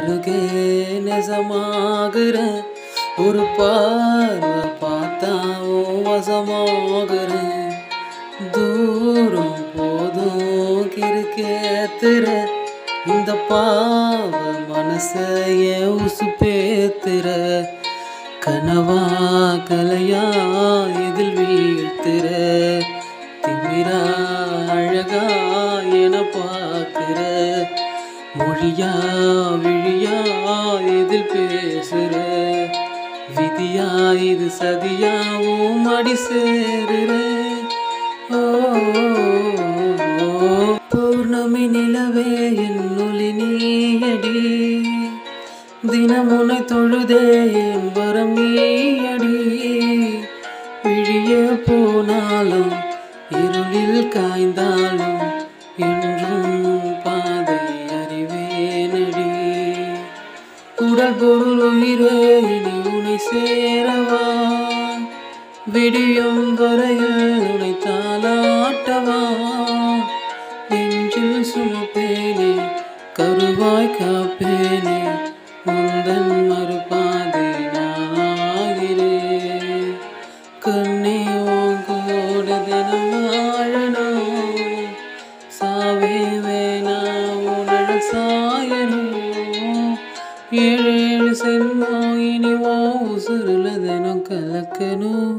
அருகே நெசமாகிற ஒரு பார்வை பார்த்தாவும் வசமாகிறேன் தூரம் போதும் கிறுக்கேத்துற இந்த பாவ மனசைய உசுப்பேத்துற கனவா கலையா இதில் வீழ்த்துற திமிரா அழகா என பார்க்கிற மொழியா விழியா இதில் பேசுற விதியா இது சதியாவும் அடி சேருற ஓ, பௌர்ணமி நிலவே என் ஒளி நீயடி தினமுனை தொழுதே என் வரம் நீயடி விழிய போனாலும் இருளில் காய்ந்தாலும் என்றும் பாதை அறிவேனடி உடல் பொருள் உயிரே இனி உனை சேரவா விடியும் வரையில் உனை தாளாட்டவா நெஞ்சில் சுமப்பேனே கருவாய் காப்பேனே உந்தன் மறுபாதை நானாகிறேன் கண்ணே உன் கூட தினம் வாழணும் சாவே வேணா உனல் சாயணும் ஏழு ஏழு சென்னோ இனி ஓ உசுருல தினம் கலக்கணும்